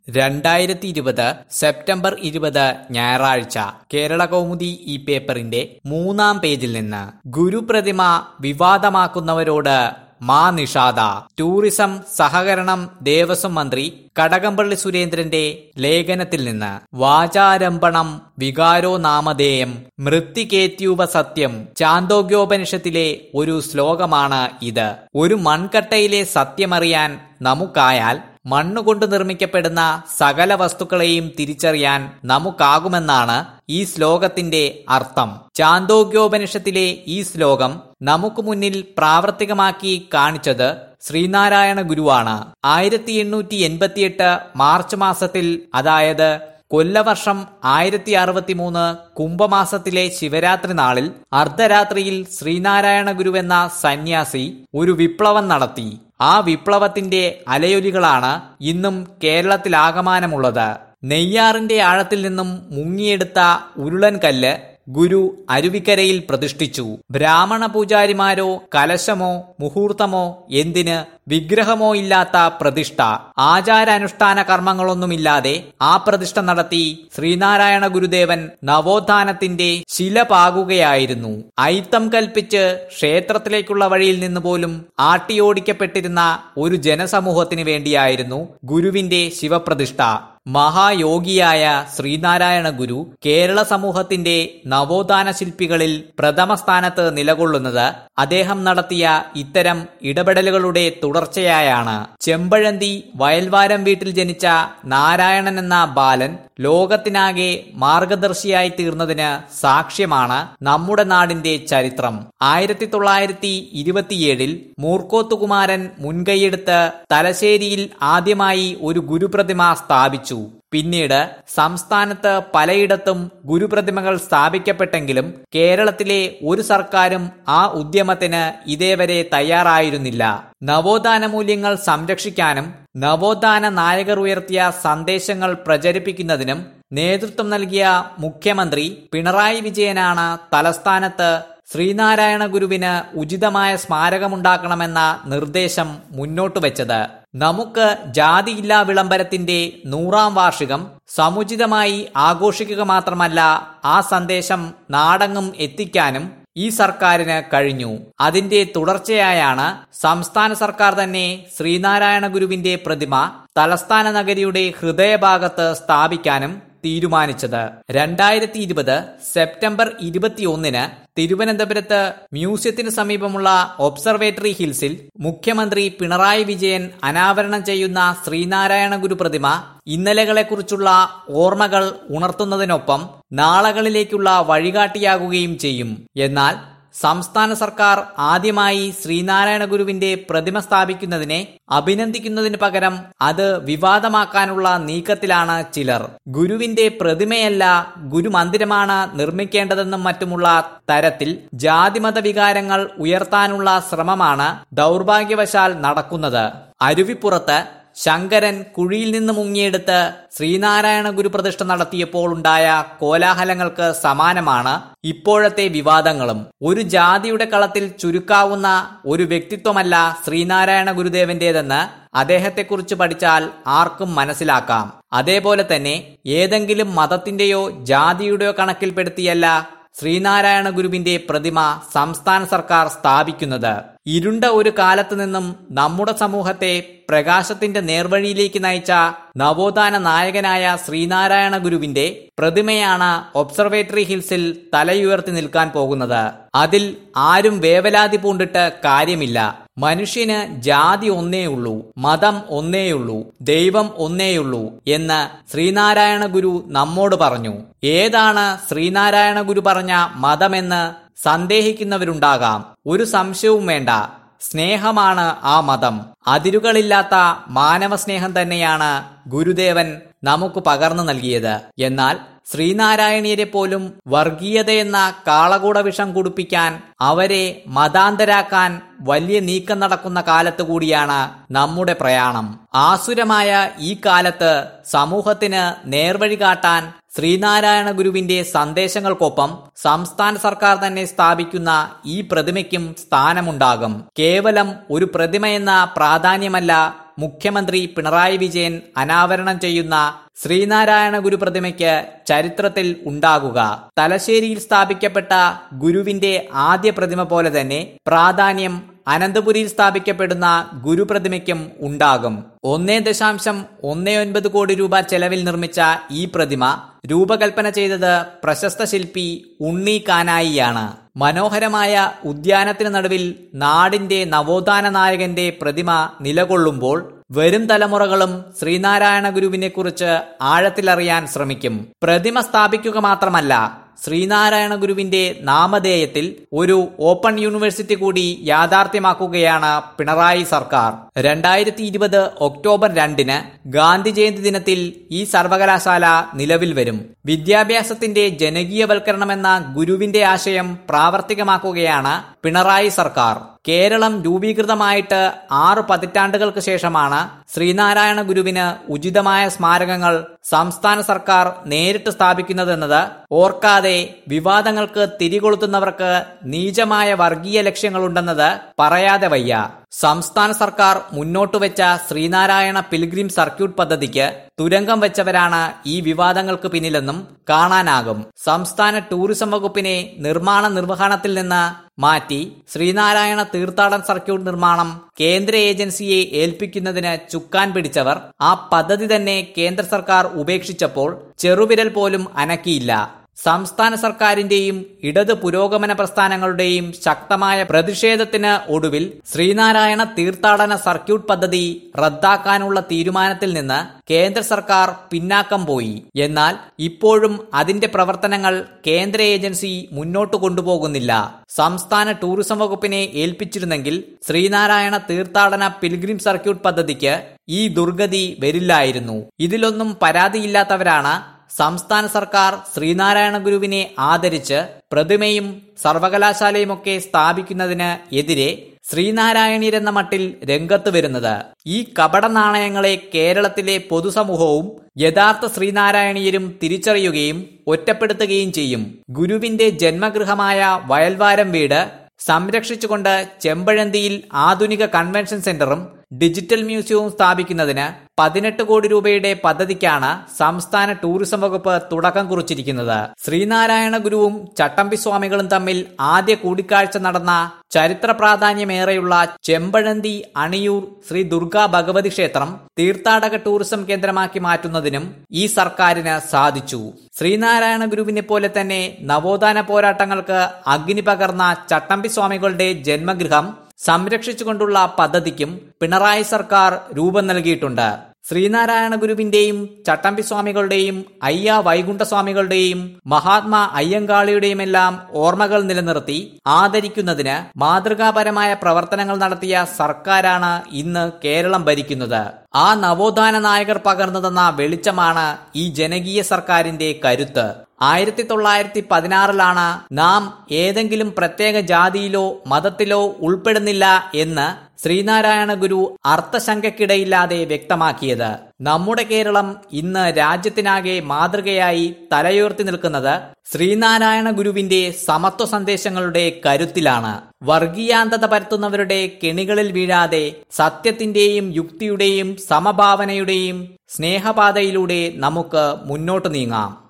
രണ്ടായിരത്തി ഇരുപത് സെപ്റ്റംബർ ഇരുപത് ഞായറാഴ്ച കേരള കൗമുദി ഈ പേപ്പറിന്റെ മൂന്നാം പേജിൽ നിന്ന് ഗുരുപ്രതിമ വിവാദമാക്കുന്നവരോട് മാ നിഷാദ ടൂറിസം സഹകരണം ദേവസ്വം മന്ത്രി കടകംപള്ളി സുരേന്ദ്രന്റെ ലേഖനത്തിൽ നിന്ന് വാചാരംഭണം വികാരോ നാമധേയം മൃത്തികേത്യൂപ സത്യം ചാന്തോഗ്യോപനിഷത്തിലെ ഒരു ശ്ലോകമാണ് ഇത് ഒരു മൺകട്ടയിലെ സത്യമറിയാൻ നമുക്കായാൽ മണ്ണുകൊണ്ട് നിർമ്മിക്കപ്പെടുന്ന സകല വസ്തുക്കളെയും തിരിച്ചറിയാൻ നമുക്കാകുമെന്നാണ് ഈ ശ്ലോകത്തിന്റെ അർത്ഥം ചാന്തോഗ്യോപനിഷത്തിലെ ഈ ശ്ലോകം നമുക്ക് മുന്നിൽ പ്രാവർത്തികമാക്കി കാണിച്ചത് ശ്രീനാരായണ ഗുരുവാണ് ആയിരത്തി എണ്ണൂറ്റി എൺപത്തിയെട്ട് മാർച്ച് മാസത്തിൽ അതായത് കൊല്ലവർഷം ആയിരത്തി അറുപത്തി മൂന്ന് കുംഭമാസത്തിലെ ശിവരാത്രി നാളിൽ അർദ്ധരാത്രിയിൽ ശ്രീനാരായണ ഗുരുവെന്ന സന്യാസി ഒരു വിപ്ലവം നടത്തി ആ വിപ്ലവത്തിന്റെ അലയൊലികളാണ് ഇന്നും കേരളത്തിലാകമാനമുള്ളത് നെയ്യാറിന്റെ ആഴത്തിൽ നിന്നും മുങ്ങിയെടുത്ത ഉരുളൻ കല്ല് ഗുരു അരുവിക്കരയിൽ പ്രതിഷ്ഠിച്ചു ബ്രാഹ്മണ പൂജാരിമാരോ കലശമോ മുഹൂർത്തമോ എന്തിന് വിഗ്രഹമോ ഇല്ലാത്ത പ്രതിഷ്ഠ ആചാരാനുഷ്ഠാന കർമ്മങ്ങളൊന്നുമില്ലാതെ ആ പ്രതിഷ്ഠ നടത്തി ശ്രീനാരായണ ഗുരുദേവൻ നവോത്ഥാനത്തിന്റെ ശില പാകുകയായിരുന്നു അയിത്തം കൽപ്പിച്ച് ക്ഷേത്രത്തിലേക്കുള്ള വഴിയിൽ നിന്ന് പോലും ആട്ടിയോടിക്കപ്പെട്ടിരുന്ന ഒരു ജനസമൂഹത്തിന് വേണ്ടിയായിരുന്നു ഗുരുവിന്റെ ശിവപ്രതിഷ്ഠ മഹായോഗിയായ ശ്രീനാരായണ ഗുരു കേരള സമൂഹത്തിന്റെ നവോത്ഥാന ശില്പികളിൽ പ്രഥമ സ്ഥാനത്ത് നിലകൊള്ളുന്നത് അദ്ദേഹം നടത്തിയ ഇത്തരം ഇടപെടലുകളുടെ തുടർച്ചയായാണ് ചെമ്പഴന്തി വയൽവാരം വീട്ടിൽ ജനിച്ച നാരായണൻ എന്ന ബാലൻ ലോകത്തിനാകെ മാർഗദർശിയായി തീർന്നതിന് സാക്ഷ്യമാണ് നമ്മുടെ നാടിന്റെ ചരിത്രം ആയിരത്തി തൊള്ളായിരത്തി ഇരുപത്തിയേഴിൽ മൂർക്കോത്തുകുമാരൻ മുൻകൈയെടുത്ത് തലശ്ശേരിയിൽ ആദ്യമായി ഒരു ഗുരുപ്രതിമ സ്ഥാപിച്ചു പിന്നീട് സംസ്ഥാനത്ത് പലയിടത്തും ഗുരുപ്രതിമകൾ സ്ഥാപിക്കപ്പെട്ടെങ്കിലും കേരളത്തിലെ ഒരു സർക്കാരും ആ ഉദ്യമത്തിന് ഇതേവരെ തയ്യാറായിരുന്നില്ല നവോത്ഥാന മൂല്യങ്ങൾ സംരക്ഷിക്കാനും നവോത്ഥാന നായകർ ഉയർത്തിയ സന്ദേശങ്ങൾ പ്രചരിപ്പിക്കുന്നതിനും നേതൃത്വം നൽകിയ മുഖ്യമന്ത്രി പിണറായി വിജയനാണ് തലസ്ഥാനത്ത് ശ്രീനാരായണ ഗുരുവിന് ഉചിതമായ സ്മാരകമുണ്ടാക്കണമെന്ന നിർദ്ദേശം മുന്നോട്ട് വെച്ചത് നമുക്ക് ജാതിയില്ലാ വിളംബരത്തിന്റെ നൂറാം വാർഷികം സമുചിതമായി ആഘോഷിക്കുക മാത്രമല്ല ആ സന്ദേശം നാടങ്ങും എത്തിക്കാനും ഈ സർക്കാരിന് കഴിഞ്ഞു അതിന്റെ തുടർച്ചയായാണ് സംസ്ഥാന സർക്കാർ തന്നെ ശ്രീനാരായണ ഗുരുവിന്റെ പ്രതിമ തലസ്ഥാന നഗരിയുടെ ഹൃദയഭാഗത്ത് സ്ഥാപിക്കാനും തീരുമാനിച്ചത് രണ്ടായിരത്തി ഇരുപത് സെപ്റ്റംബർ ഇരുപത്തിയൊന്നിന് തിരുവനന്തപുരത്ത് മ്യൂസിയത്തിന് സമീപമുള്ള ഒബ്സർവേറ്ററി ഹിൽസിൽ മുഖ്യമന്ത്രി പിണറായി വിജയൻ അനാവരണം ചെയ്യുന്ന ശ്രീനാരായണ ഗുരു പ്രതിമ ഇന്നലെകളെക്കുറിച്ചുള്ള ഓർമ്മകൾ ഉണർത്തുന്നതിനൊപ്പം നാളകളിലേക്കുള്ള വഴികാട്ടിയാകുകയും ചെയ്യും എന്നാൽ സംസ്ഥാന സർക്കാർ ആദ്യമായി ശ്രീനാരായണ ഗുരുവിന്റെ പ്രതിമ സ്ഥാപിക്കുന്നതിനെ അഭിനന്ദിക്കുന്നതിന് പകരം അത് വിവാദമാക്കാനുള്ള നീക്കത്തിലാണ് ചിലർ ഗുരുവിന്റെ പ്രതിമയല്ല ഗുരുമന്ദിരമാണ് നിർമ്മിക്കേണ്ടതെന്നും മറ്റുമുള്ള തരത്തിൽ ജാതിമത വികാരങ്ങൾ ഉയർത്താനുള്ള ശ്രമമാണ് ദൗർഭാഗ്യവശാൽ നടക്കുന്നത് അരുവിപ്പുറത്ത് ശങ്കരൻ കുഴിയിൽ നിന്ന് മുങ്ങിയെടുത്ത് ശ്രീനാരായണ ഗുരുപ്രതിഷ്ഠ നടത്തിയപ്പോൾ ഉണ്ടായ കോലാഹലങ്ങൾക്ക് സമാനമാണ് ഇപ്പോഴത്തെ വിവാദങ്ങളും ഒരു ജാതിയുടെ കളത്തിൽ ചുരുക്കാവുന്ന ഒരു വ്യക്തിത്വമല്ല ശ്രീനാരായണ ഗുരുദേവന്റേതെന്ന് അദ്ദേഹത്തെക്കുറിച്ച് പഠിച്ചാൽ ആർക്കും മനസ്സിലാക്കാം അതേപോലെ തന്നെ ഏതെങ്കിലും മതത്തിന്റെയോ ജാതിയുടെയോ കണക്കിൽപ്പെടുത്തിയല്ല ശ്രീനാരായണ ഗുരുവിന്റെ പ്രതിമ സംസ്ഥാന സർക്കാർ സ്ഥാപിക്കുന്നത് ഇരുണ്ട ഒരു കാലത്ത് നിന്നും നമ്മുടെ സമൂഹത്തെ പ്രകാശത്തിന്റെ നേർവഴിയിലേക്ക് നയിച്ച നവോത്ഥാന നായകനായ ശ്രീനാരായണ ഗുരുവിന്റെ പ്രതിമയാണ് ഒബ്സർവേറ്ററി ഹിൽസിൽ തലയുയർത്തി നിൽക്കാൻ പോകുന്നത് അതിൽ ആരും വേവലാതി പൂണ്ടിട്ട് കാര്യമില്ല മനുഷ്യന് ജാതി ഒന്നേയുള്ളൂ മതം ഒന്നേയുള്ളൂ ദൈവം ഒന്നേയുള്ളൂ എന്ന് ശ്രീനാരായണ ഗുരു നമ്മോട് പറഞ്ഞു ഏതാണ് ശ്രീനാരായണ ഗുരു പറഞ്ഞ മതമെന്ന് സന്ദേഹിക്കുന്നവരുണ്ടാകാം ഒരു സംശയവും വേണ്ട സ്നേഹമാണ് ആ മതം അതിരുകളില്ലാത്ത മാനവ സ്നേഹം തന്നെയാണ് ഗുരുദേവൻ നമുക്ക് പകർന്നു നൽകിയത് എന്നാൽ ശ്രീനാരായണീയരെ പോലും വർഗീയതയെന്ന കാളകൂട വിഷം കുടിപ്പിക്കാൻ അവരെ മതാന്തരാക്കാൻ വലിയ നീക്കം നടക്കുന്ന കാലത്ത് കൂടിയാണ് നമ്മുടെ പ്രയാണം ആസുരമായ ഈ കാലത്ത് സമൂഹത്തിന് നേർവഴി കാട്ടാൻ ശ്രീനാരായണ ഗുരുവിന്റെ സന്ദേശങ്ങൾക്കൊപ്പം സംസ്ഥാന സർക്കാർ തന്നെ സ്ഥാപിക്കുന്ന ഈ പ്രതിമയ്ക്കും സ്ഥാനമുണ്ടാകും കേവലം ഒരു പ്രതിമയെന്ന പ്രാധാന്യമല്ല മുഖ്യമന്ത്രി പിണറായി വിജയൻ അനാവരണം ചെയ്യുന്ന ശ്രീനാരായണ ഗുരു പ്രതിമയ്ക്ക് ചരിത്രത്തിൽ ഉണ്ടാകുക തലശ്ശേരിയിൽ സ്ഥാപിക്കപ്പെട്ട ഗുരുവിന്റെ ആദ്യ പ്രതിമ പോലെ തന്നെ പ്രാധാന്യം അനന്തപുരിയിൽ സ്ഥാപിക്കപ്പെടുന്ന ഗുരുപ്രതിമയ്ക്കും ഉണ്ടാകും ഒന്നേ ദശാംശം ഒന്നേ ഒൻപത് കോടി രൂപ ചെലവിൽ നിർമ്മിച്ച ഈ പ്രതിമ രൂപകൽപ്പന ചെയ്തത് പ്രശസ്ത ശില്പി ഉണ്ണി കാനായിയാണ് മനോഹരമായ ഉദ്യാനത്തിന് നടുവിൽ നാടിന്റെ നവോത്ഥാന നായകന്റെ പ്രതിമ നിലകൊള്ളുമ്പോൾ വരും തലമുറകളും ശ്രീനാരായണ ഗുരുവിനെ കുറിച്ച് ആഴത്തിലറിയാൻ ശ്രമിക്കും പ്രതിമ സ്ഥാപിക്കുക മാത്രമല്ല ശ്രീനാരായണ ഗുരുവിന്റെ നാമധേയത്തിൽ ഒരു ഓപ്പൺ യൂണിവേഴ്സിറ്റി കൂടി യാഥാർത്ഥ്യമാക്കുകയാണ് പിണറായി സർക്കാർ രണ്ടായിരത്തി ഇരുപത് ഒക്ടോബർ രണ്ടിന് ഗാന്ധി ജയന്തി ദിനത്തിൽ ഈ സർവകലാശാല നിലവിൽ വരും വിദ്യാഭ്യാസത്തിന്റെ ജനകീയവൽക്കരണമെന്ന ഗുരുവിന്റെ ആശയം പ്രാവർത്തികമാക്കുകയാണ് പിണറായി സർക്കാർ കേരളം രൂപീകൃതമായിട്ട് ആറ് പതിറ്റാണ്ടുകൾക്ക് ശേഷമാണ് ശ്രീനാരായണ ഗുരുവിന് ഉചിതമായ സ്മാരകങ്ങൾ സംസ്ഥാന സർക്കാർ നേരിട്ട് സ്ഥാപിക്കുന്നതെന്നത് ഓർക്കാതെ വിവാദങ്ങൾക്ക് തിരികൊളുത്തുന്നവർക്ക് നീചമായ വർഗീയ ലക്ഷ്യങ്ങളുണ്ടെന്നത് പറയാതെ വയ്യ സംസ്ഥാന സർക്കാർ മുന്നോട്ട് വെച്ച ശ്രീനാരായണ പിൽഗ്രിം സർക്യൂട്ട് പദ്ധതിക്ക് തുരങ്കം വെച്ചവരാണ് ഈ വിവാദങ്ങൾക്ക് പിന്നിലെന്നും കാണാനാകും സംസ്ഥാന ടൂറിസം വകുപ്പിനെ നിർമ്മാണ നിർവഹണത്തിൽ നിന്ന് മാറ്റി ശ്രീനാരായണ തീർത്ഥാടന സർക്യൂട്ട് നിർമ്മാണം കേന്ദ്ര ഏജൻസിയെ ഏൽപ്പിക്കുന്നതിന് ചുക്കാൻ പിടിച്ചവർ ആ പദ്ധതി തന്നെ കേന്ദ്ര സർക്കാർ ഉപേക്ഷിച്ചപ്പോൾ ചെറുവിരൽ പോലും അനക്കിയില്ല സംസ്ഥാന സർക്കാരിന്റെയും ഇടത് പുരോഗമന പ്രസ്ഥാനങ്ങളുടെയും ശക്തമായ പ്രതിഷേധത്തിന് ഒടുവിൽ ശ്രീനാരായണ തീർത്ഥാടന സർക്യൂട്ട് പദ്ധതി റദ്ദാക്കാനുള്ള തീരുമാനത്തിൽ നിന്ന് കേന്ദ്ര സർക്കാർ പിന്നാക്കം പോയി എന്നാൽ ഇപ്പോഴും അതിന്റെ പ്രവർത്തനങ്ങൾ കേന്ദ്ര ഏജൻസി മുന്നോട്ട് കൊണ്ടുപോകുന്നില്ല സംസ്ഥാന ടൂറിസം വകുപ്പിനെ ഏൽപ്പിച്ചിരുന്നെങ്കിൽ ശ്രീനാരായണ തീർത്ഥാടന പിൽഗ്രിം സർക്യൂട്ട് പദ്ധതിക്ക് ഈ ദുർഗതി വരില്ലായിരുന്നു ഇതിലൊന്നും പരാതിയില്ലാത്തവരാണ് സംസ്ഥാന സർക്കാർ ശ്രീനാരായണ ഗുരുവിനെ ആദരിച്ച് പ്രതിമയും സർവകലാശാലയുമൊക്കെ സ്ഥാപിക്കുന്നതിന് എതിരെ ശ്രീനാരായണീരെന്ന മട്ടിൽ രംഗത്ത് വരുന്നത് ഈ കപട നാണയങ്ങളെ കേരളത്തിലെ പൊതുസമൂഹവും യഥാർത്ഥ ശ്രീനാരായണീയരും തിരിച്ചറിയുകയും ഒറ്റപ്പെടുത്തുകയും ചെയ്യും ഗുരുവിന്റെ ജന്മഗൃഹമായ വയൽവാരം വീട് സംരക്ഷിച്ചുകൊണ്ട് ചെമ്പഴന്തിയിൽ ആധുനിക കൺവെൻഷൻ സെന്ററും ഡിജിറ്റൽ മ്യൂസിയവും സ്ഥാപിക്കുന്നതിന് പതിനെട്ട് കോടി രൂപയുടെ പദ്ധതിക്കാണ് സംസ്ഥാന ടൂറിസം വകുപ്പ് തുടക്കം കുറിച്ചിരിക്കുന്നത് ശ്രീനാരായണ ഗുരുവും ചട്ടമ്പി സ്വാമികളും തമ്മിൽ ആദ്യ കൂടിക്കാഴ്ച നടന്ന ചരിത്ര പ്രാധാന്യമേറെയുള്ള ചെമ്പഴന്തി അണിയൂർ ശ്രീ ദുർഗാ ഭഗവതി ക്ഷേത്രം തീർത്ഥാടക ടൂറിസം കേന്ദ്രമാക്കി മാറ്റുന്നതിനും ഈ സർക്കാരിന് സാധിച്ചു ശ്രീനാരായണ ഗുരുവിനെ പോലെ തന്നെ നവോത്ഥാന പോരാട്ടങ്ങൾക്ക് അഗ്നി പകർന്ന ചട്ടമ്പി സ്വാമികളുടെ ജന്മഗൃഹം സംരക്ഷിച്ചുകൊണ്ടുള്ള പദ്ധതിക്കും പിണറായി സർക്കാർ രൂപം നൽകിയിട്ടുണ്ട് ശ്രീനാരായണ ഗുരുവിന്റെയും ചട്ടമ്പി സ്വാമികളുടെയും അയ്യ വൈകുണ്ഠസ്വാമികളുടെയും മഹാത്മാ അയ്യങ്കാളിയുടെയുമെല്ലാം ഓർമ്മകൾ നിലനിർത്തി ആദരിക്കുന്നതിന് മാതൃകാപരമായ പ്രവർത്തനങ്ങൾ നടത്തിയ സർക്കാരാണ് ഇന്ന് കേരളം ഭരിക്കുന്നത് ആ നവോത്ഥാന നായകർ പകർന്നു തന്ന വെളിച്ചമാണ് ഈ ജനകീയ സർക്കാരിന്റെ കരുത്ത് ആയിരത്തി തൊള്ളായിരത്തി പതിനാറിലാണ് നാം ഏതെങ്കിലും പ്രത്യേക ജാതിയിലോ മതത്തിലോ ഉൾപ്പെടുന്നില്ല എന്ന് ശ്രീനാരായണ ഗുരു അർത്ഥശങ്കയ്ക്കിടയില്ലാതെ വ്യക്തമാക്കിയത് നമ്മുടെ കേരളം ഇന്ന് രാജ്യത്തിനാകെ മാതൃകയായി തലയുയർത്തി നിൽക്കുന്നത് ശ്രീനാരായണ ഗുരുവിന്റെ സമത്വ സന്ദേശങ്ങളുടെ കരുത്തിലാണ് വർഗീയാന്തത പരത്തുന്നവരുടെ കെണികളിൽ വീഴാതെ സത്യത്തിന്റെയും യുക്തിയുടെയും സമഭാവനയുടെയും സ്നേഹപാതയിലൂടെ നമുക്ക് മുന്നോട്ട് നീങ്ങാം